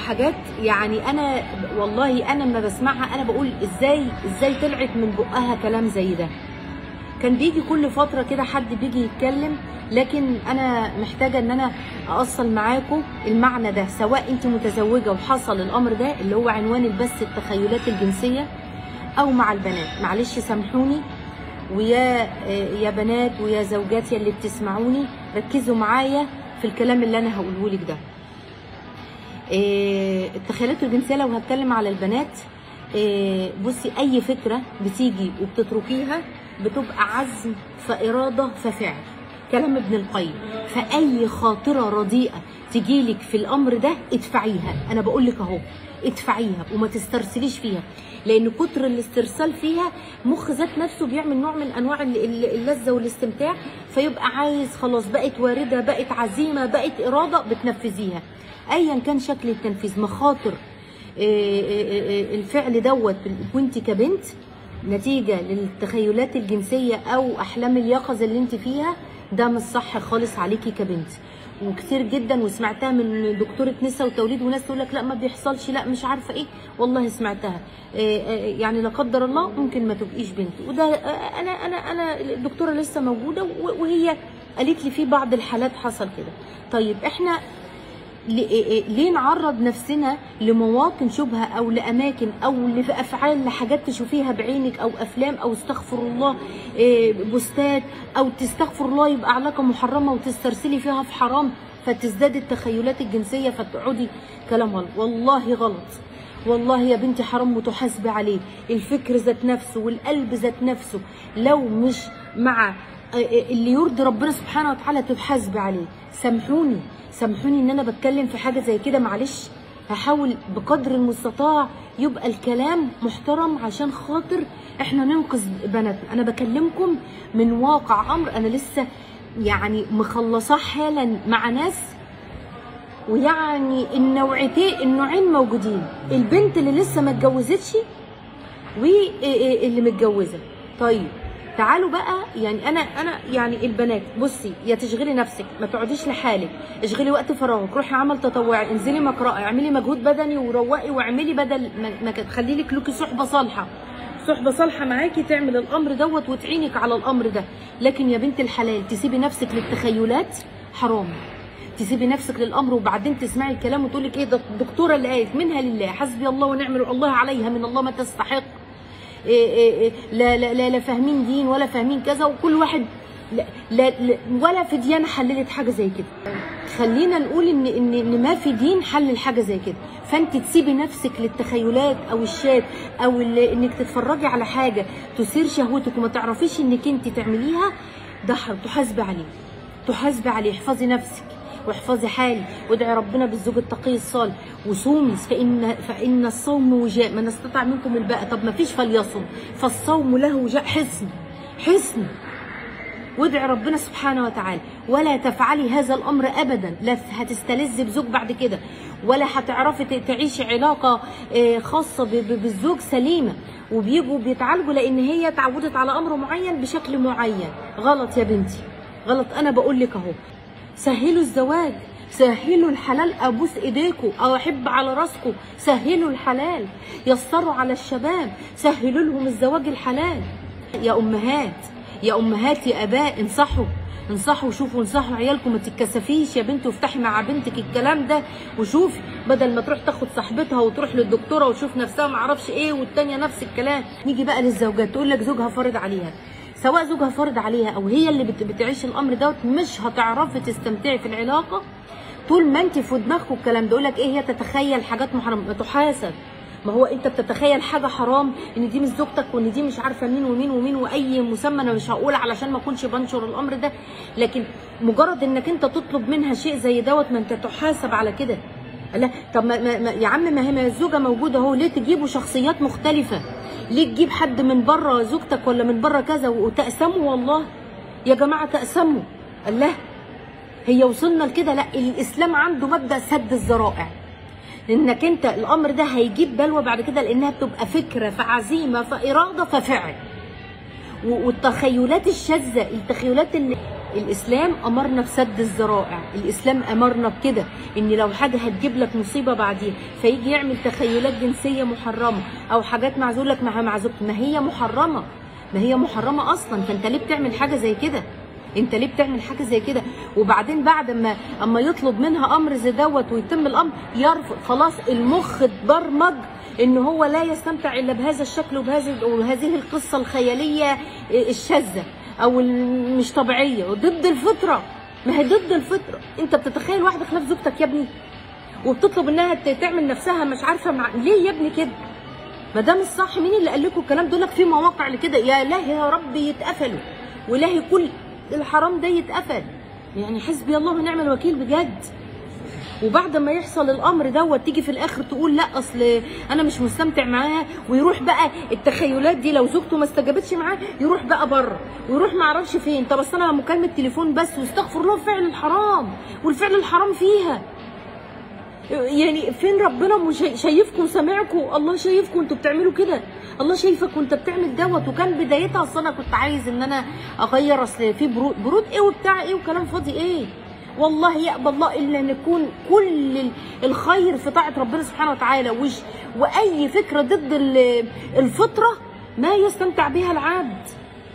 حاجات يعني انا والله انا لما بسمعها انا بقول ازاي ازاي طلعت من بقها كلام زي ده كان بيجي كل فتره كده حد بيجي يتكلم لكن انا محتاجه ان انا اوصل معاكم المعنى ده سواء انت متزوجه وحصل الامر ده اللي هو عنوان البث التخيلات الجنسيه او مع البنات معلش سامحوني ويا يا بنات ويا زوجاتي اللي بتسمعوني ركزوا معايا في الكلام اللي انا هقوله لك ده إيه، التخيلات الجنسيه لو هتكلم على البنات إيه، بصي اي فكره بتيجي وبتتركيها بتبقى عزم فاراده ففعل كلام ابن القيم فاي خاطره رديئه تجيلك في الامر ده ادفعيها انا بقول لك اهو ادفعيها وما تسترسليش فيها لان كتر الاسترسال فيها مخ ذات نفسه بيعمل نوع من انواع ال- ال- اللذه والاستمتاع فيبقى عايز خلاص بقت وارده بقت عزيمه بقت اراده بتنفذيها ايا كان شكل التنفيذ مخاطر إيه إيه إيه الفعل دوت وانت كبنت نتيجه للتخيلات الجنسيه او احلام اليقظه اللي انت فيها ده مش صح خالص عليكي كبنت وكتير جدا وسمعتها من دكتوره نساء وتوليد وناس تقول لك لا ما بيحصلش لا مش عارفه ايه والله سمعتها إيه إيه يعني لا قدر الله ممكن ما تبقيش بنت وده آه، انا انا انا الدكتوره لسه موجوده و- وهي قالت لي في بعض الحالات حصل كده طيب احنا ليه- إيه- ليه نعرض نفسنا لمواطن شبهه او لاماكن او لافعال لحاجات تشوفيها بعينك او افلام او استغفر الله إيه، بوستات او تستغفر الله يبقى علاقه محرمه وتسترسلي فيها في حرام فتزداد التخيلات الجنسيه فتقعدي كلام غلط والله غلط والله يا بنتي حرام وتحاسبي عليه الفكر ذات نفسه والقلب ذات نفسه لو مش مع اللي يرضي ربنا سبحانه وتعالى تحاسبي عليه سامحوني سامحوني ان انا بتكلم في حاجه زي كده معلش هحاول بقدر المستطاع يبقى الكلام محترم عشان خاطر احنا ننقذ بناتنا انا بكلمكم من واقع امر انا لسه يعني مخلصاه حالا مع ناس ويعني النوعيتين النوعين موجودين البنت اللي لسه ما اتجوزتش واللي متجوزه طيب تعالوا بقى يعني انا انا يعني البنات بصي يا تشغلي نفسك ما تقعديش لحالك اشغلي وقت فراغك روحي عمل تطوعي انزلي مقرأة اعملي مجهود بدني وروقي واعملي بدل ما, ما تخلي لك لوكي صحبه صالحه صحبه صالحه معاكي تعمل الامر دوت وتعينك على الامر ده لكن يا بنت الحلال تسيبي نفسك للتخيلات حرام تسيبي نفسك للامر وبعدين تسمعي الكلام وتقول لك ايه ده الدكتوره اللي قالت منها لله حسبي الله ونعم الوكيل، الله عليها من الله ما تستحق إيه إيه إيه لا لا لا, لا فاهمين دين ولا فاهمين كذا وكل واحد لا, لا, لا ولا في ديانه حللت حاجه زي كده خلينا نقول ان ان ان ما في دين حلل حاجه زي كده فانت تسيبي نفسك للتخيلات او الشات او ال- انك تتفرجي على حاجه تثير شهوتك وما تعرفيش انك انت تعمليها ده حرام تحاسبي عليه تحاسبي عليه احفظي نفسك واحفظي حالي وادعي ربنا بالزوج التقي الصالح وصومي فان فان الصوم وجاء من استطاع منكم الباء طب ما فيش فليصم فالصوم له وجاء حصن حصن وادعي ربنا سبحانه وتعالى ولا تفعلي هذا الامر ابدا لا هتستلذي بزوج بعد كده ولا هتعرفي ت- تعيشي علاقه آه، خاصه ب- ب- بالزوج سليمه وبيجوا بيتعالجوا لان هي اتعودت على امر معين بشكل معين غلط يا بنتي غلط انا بقول لك اهو سهلوا الزواج سهلوا الحلال ابوس ايديكم او احب على راسكم سهلوا الحلال يسروا على الشباب سهلوا لهم الزواج الحلال يا امهات يا امهات يا اباء انصحوا انصحوا وشوفوا انصحوا عيالكم ما تتكسفيش يا بنتي وافتحي مع بنتك الكلام ده وشوفي بدل ما تروح تاخد صاحبتها وتروح للدكتوره وتشوف نفسها ما اعرفش ايه والتانيه نفس الكلام نيجي بقى للزوجات تقول لك زوجها فرض عليها سواء زوجها فرض عليها او هي اللي بت- بتعيش الامر دوت مش هتعرفي تستمتعي في العلاقه طول ما انت في دماغكم الكلام ده يقول لك ايه هي تتخيل حاجات محرمه ما تحاسب ما هو انت بتتخيل حاجه حرام ان دي مش زوجتك وان دي مش عارفه مين ومين ومين واي مسمى انا مش هقول علشان ما اكونش بنشر الامر ده لكن مجرد انك انت تطلب منها شيء زي دوت ما انت تحاسب على كده لا طب ما ما ما- يا عم ما هي ما الزوجه موجوده اهو ليه تجيبوا شخصيات مختلفه ليه تجيب حد من بره زوجتك ولا من بره كذا وتقسموا والله يا جماعه تقسموا الله هي وصلنا لكده لا الاسلام عنده مبدا سد الذرائع انك انت الامر ده هيجيب بلوى بعد كده لانها بتبقى فكره فعزيمه فاراده ففعل و- والتخيلات الشاذه التخيلات اللي الاسلام امرنا بسد الذرائع الاسلام امرنا بكده ان لو حد هتجيب لك مصيبه بعديها فيجي يعمل تخيلات جنسيه محرمه او حاجات معزول لك مع معزول ما هي محرمه ما هي محرمه اصلا فانت ليه بتعمل حاجه زي كده انت ليه بتعمل حاجه زي كده وبعدين بعد ما اما يطلب منها امر زي دوت ويتم الامر يرفض خلاص المخ اتبرمج ان هو لا يستمتع الا بهذا الشكل وبهذه وهذه القصه الخياليه الشاذه او مش طبيعيه وضد الفطره ما هي ضد الفطره انت بتتخيل واحده خلاف زوجتك يا ابني وبتطلب انها ت- تعمل نفسها مش عارفه مع... ليه يا ابني كده ما ده مش صح مين اللي قال لكم الكلام دول لك في مواقع لكده يا الله يا رب يتقفلوا والهي كل الحرام ده يتقفل يعني حسبي الله ونعم الوكيل بجد وبعد ما يحصل الامر دوت تيجي في الاخر تقول لا اصل انا مش مستمتع معاها ويروح بقى التخيلات دي لو زوجته ما استجابتش معاه يروح بقى بره ويروح ما اعرفش فين طب اصل انا مكالمه تليفون بس واستغفر الله فعل الحرام والفعل الحرام فيها يعني فين ربنا مش شايفكم وسامعكم الله شايفكم انتوا بتعملوا كده الله شايفك وانت بتعمل دوت وكان بدايتها اصل انا كنت عايز ان انا اغير اصل في برود برود ايه وبتاع ايه وكلام فاضي ايه والله يقبل الله الا ان يكون كل ال- الخير في طاعه ربنا سبحانه وتعالى وش واي فكره ضد ال- الفطره ما يستمتع بها العبد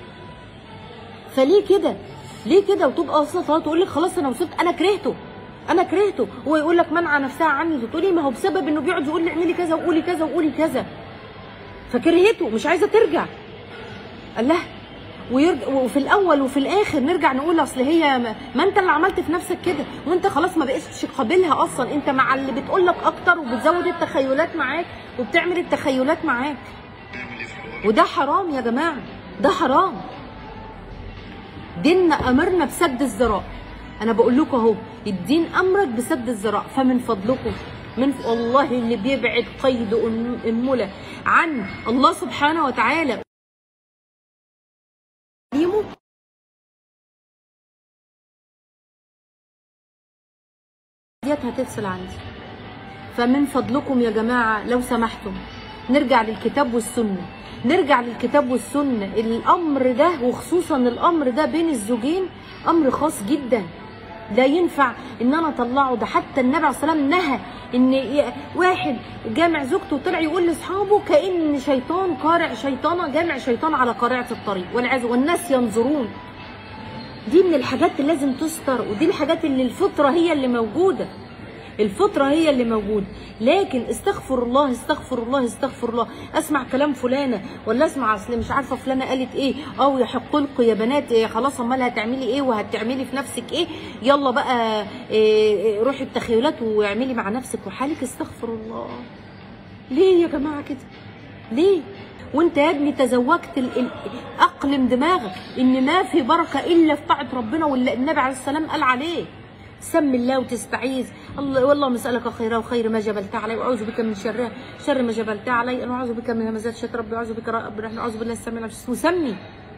فليه كده ليه كده وتبقى وسطها تقول لك خلاص انا وصلت انا كرهته انا كرهته هو يقول لك منع نفسها عني تقولي ما هو بسبب انه بيقعد يقول لي اعملي كذا وقولي كذا وقولي كذا فكرهته مش عايزه ترجع الله ويرجع وفي الاول وفي الاخر نرجع نقول اصل هي ما, ما انت اللي عملت في نفسك كده وانت خلاص ما بقتش قابلها اصلا انت مع اللي بتقول لك اكتر وبتزود التخيلات معاك وبتعمل التخيلات معاك وده حرام يا جماعه ده حرام ديننا امرنا بسد الذراع انا بقول لكم اهو الدين امرك بسد الذراع فمن فضلكم من والله اللي بيبعد قيد أن- انمله عن الله سبحانه وتعالى يموت ديت هتفصل عندي فمن فضلكم يا جماعة لو سمحتم نرجع للكتاب والسنة نرجع للكتاب والسنة الأمر ده وخصوصا الأمر ده بين الزوجين أمر خاص جدا لا ينفع ان انا اطلعه ده حتى النبي عليه الصلاه والسلام نهى ان ي- واحد جامع زوجته وطلع يقول لاصحابه كان شيطان قارع شيطانه جامع شيطان على قارعه الطريق والعياذ والناس ينظرون دي من الحاجات اللي لازم تستر ودي الحاجات اللي الفطره هي اللي موجوده الفطرة هي اللي موجودة لكن استغفر الله استغفر الله استغفر الله اسمع كلام فلانة ولا اسمع اصل مش عارفة فلانة قالت ايه او يحق لكم يا بنات إيه خلاص امال هتعملي ايه وهتعملي في نفسك ايه يلا بقى إيه إيه روحي التخيلات واعملي مع نفسك وحالك استغفر الله ليه يا جماعة كده ليه وانت يا ابني تزوجت ال... ال... اقلم دماغك ان ما في بركه الا في طاعه ربنا واللي النبي عليه السلام قال عليه سم الله وتستعيذ الله والله مسألك خيرا وخير ما جبلت علي واعوذ بك من شرها شر ما جبلت علي انا اعوذ بك من همزات شيطان ربي اعوذ بك رب الرحمن اعوذ بالله السميع العليم وسمي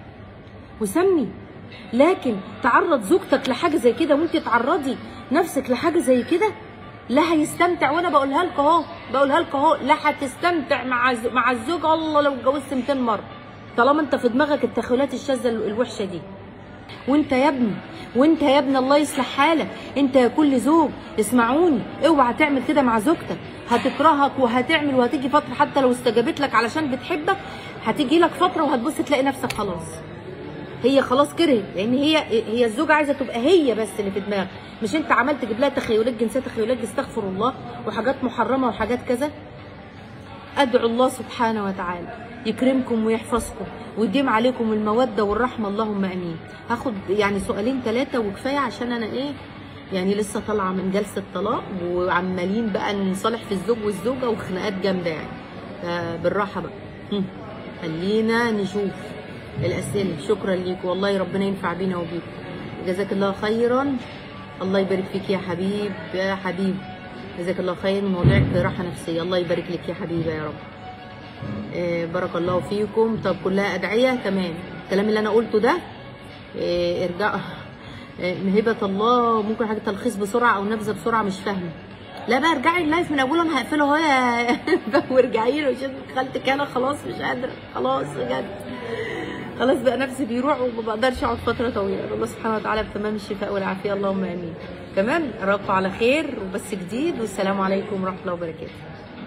وسمي لكن تعرض زوجتك لحاجه زي كده وانت تعرضي نفسك لحاجه زي كده لا هيستمتع وانا بقولها لك اهو بقولها لك اهو لا هتستمتع مع ز- مع الزوج الله لو اتجوزت 200 مره طالما انت في دماغك التخيلات الشاذه ال- الوحشه دي وانت يا ابني وانت يا ابني الله يصلح حالك انت يا كل زوج اسمعوني اوعى تعمل كده مع زوجتك هتكرهك وهتعمل وهتيجي فتره حتى لو استجابت لك علشان بتحبك هتيجي لك فتره وهتبص تلاقي نفسك خلاص هي خلاص كرهت لان هي هي الزوجه عايزه تبقى هي بس اللي في دماغك مش انت عملت تجيب لها تخيلات جنسيه تخيلات استغفر الله وحاجات محرمه وحاجات كذا ادعو الله سبحانه وتعالى يكرمكم ويحفظكم ويديم عليكم الموده والرحمه اللهم امين هاخد يعني سؤالين ثلاثه وكفايه عشان انا ايه يعني لسه طالعه من جلسه طلاق وعمالين بقى نصالح في الزوج والزوجه وخناقات جامده يعني فبالراحه بقى هم. خلينا نشوف الاسئله شكرا ليك والله ربنا ينفع بينا وبيك جزاك الله خيرا الله يبارك فيك يا حبيب يا حبيب جزاك الله خير موضوعك راحه نفسيه الله يبارك لك يا حبيبه يا رب آه، بارك الله فيكم طب كلها ادعيه تمام الكلام اللي انا قلته ده آه، ارجع آه، هبه الله ممكن حاجه تلخيص بسرعه او نبذه بسرعه مش فاهمه لا بقى ارجعي اللايف من اوله انا هقفله اهو يا وارجعي له عشان خالتك انا خلاص مش قادره خلاص بجد خلاص بقى نفسي بيروح وما بقدرش اقعد فتره طويله الله سبحانه وتعالى بتمام الشفاء والعافيه اللهم امين تمام اراكم على خير وبس جديد والسلام عليكم ورحمه الله وبركاته